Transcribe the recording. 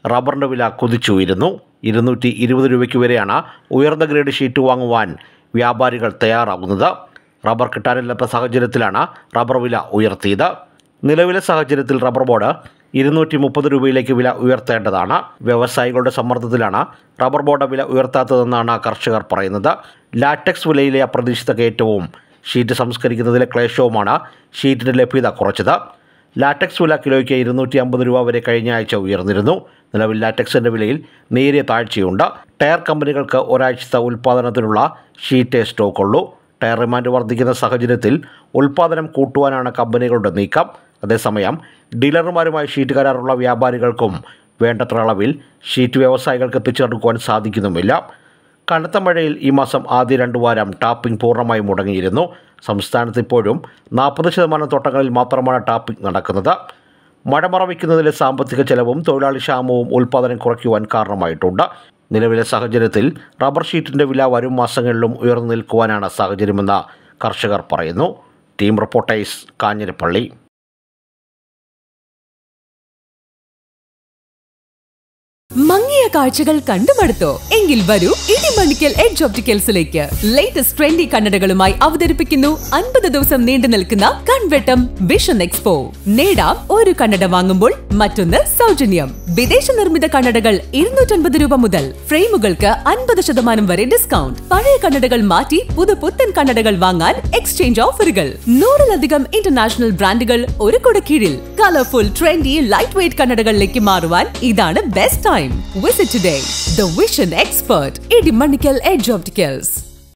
റബ്ബറിൻ്റെ വില കുതിച്ചുയരുന്നു ഇരുന്നൂറ്റി ഇരുപത് രൂപയ്ക്ക് വരെയാണ് ഉയർന്ന ഗ്രേഡ് ഷീറ്റ് വാങ്ങുവാൻ വ്യാപാരികൾ തയ്യാറാകുന്നത് റബ്ബർ കിട്ടാനില്ലാത്ത സാഹചര്യത്തിലാണ് റബ്ബർ വില ഉയർത്തിയത് നിലവിലെ സാഹചര്യത്തിൽ റബ്ബർ ബോർഡ് ഇരുന്നൂറ്റി മുപ്പത് രൂപയിലേക്ക് വില ഉയർത്തേണ്ടതാണ് വ്യവസായികളുടെ സമ്മർദ്ദത്തിലാണ് റബ്ബർ ബോർഡ് വില ഉയർത്താത്തതെന്നാണ് കർഷകർ പറയുന്നത് ലാറ്റക്സ് വിലയിലെ അപ്രതീക്ഷിത കയറ്റവും ഷീറ്റ് സംസ്കരിക്കുന്നതിലെ ക്ലേശവുമാണ് ഷീറ്റിൻ്റെ ലഭ്യത കുറച്ചത് ലാറ്റക്സ് വില കിലോയ്ക്ക് ഇരുന്നൂറ്റി അമ്പത് രൂപ വരെ കഴിഞ്ഞ ആഴ്ച ഉയർന്നിരുന്നു നിലവിൽ ലാറ്റക്സിൻ്റെ വിലയിൽ നേരിയ താഴ്ചയുണ്ട് ടയർ കമ്പനികൾക്ക് ഒരാഴ്ചത്തെ ഉൽപ്പാദനത്തിനുള്ള ഷീറ്റേ സ്റ്റോക്കുള്ളൂ ടയർ ഡിമാൻഡ് വർദ്ധിക്കുന്ന സാഹചര്യത്തിൽ ഉൽപ്പാദനം കൂട്ടുവാനാണ് കമ്പനികളുടെ നീക്കം അതേസമയം ഡീലർമാരുമായി ഷീറ്റ് കരാറുള്ള വ്യാപാരികൾക്കും വേണ്ടത്ര അളവിൽ ഷീറ്റ് വ്യവസായികൾക്ക് എത്തിച്ചേർക്കുവാൻ സാധിക്കുന്നുമില്ല കനത്ത മഴയിൽ ഈ മാസം ആദ്യ രണ്ടു വാരം ടാപ്പിംഗ് പൂർണ്ണമായി മുടങ്ങിയിരുന്നു സംസ്ഥാനത്ത് ഇപ്പോഴും നാൽപ്പത് ശതമാനം തോട്ടങ്ങളിൽ മാത്രമാണ് ടാപ്പിംഗ് നടക്കുന്നത് മഴ മറവിക്കുന്നതിലെ സാമ്പത്തിക ചെലവും തൊഴിലാളി ക്ഷാമവും ഉൽപ്പാദനം കുറയ്ക്കുവാൻ കാരണമായിട്ടുണ്ട് നിലവിലെ സാഹചര്യത്തിൽ റബ്ബർ ഷീറ്റിൻ്റെ വില വരും മാസങ്ങളിലും ഉയർന്നു നിൽക്കുവാനാണ് സാഹചര്യമെന്ന് കർഷകർ പറയുന്നു ടീം റിപ്പോർട്ടേഴ്സ് കാഞ്ഞിരപ്പള്ളി മങ്ങിയ കാഴ്ചകൾ കണ്ടുമടുത്തോ എങ്കിൽ വരൂ ഇടിമണിക്കൽ എഡ്ജ് ഓപ്റ്റിക്കൽസിലേക്ക് ലേറ്റസ്റ്റ് ട്രെൻഡി കണ്ണടകളുമായി അവതരിപ്പിക്കുന്നു അൻപത് ദിവസം നീണ്ടു നിൽക്കുന്ന കൺവെട്ടം വിഷൻ എക്സ്പോ നേടാം ഒരു കണ്ണട വാങ്ങുമ്പോൾ മറ്റൊന്ന് സൗജന്യം വിദേശ നിർമ്മിത കണ്ണടകൾ ഇരുന്നൂറ്റൻപത് രൂപ മുതൽ ഫ്രെയിമുകൾക്ക് അൻപത് ശതമാനം വരെ ഡിസ്കൗണ്ട് പഴയ കണ്ണടകൾ മാറ്റി പുതുപുത്തൻ കണ്ണടകൾ വാങ്ങാൻ എക്സ്ചേഞ്ച് ഓഫറുകൾ നൂറിലധികം ഇന്റർനാഷണൽ ബ്രാൻഡുകൾ ഒരു കുടക്കീഴിൽ കളർഫുൾ ട്രെൻഡി ലൈറ്റ് വെയ്റ്റ് കണ്ണടകളിലേക്ക് മാറുവാൻ ഇതാണ് best time visit today the vision expert Idimanikkal edge opticals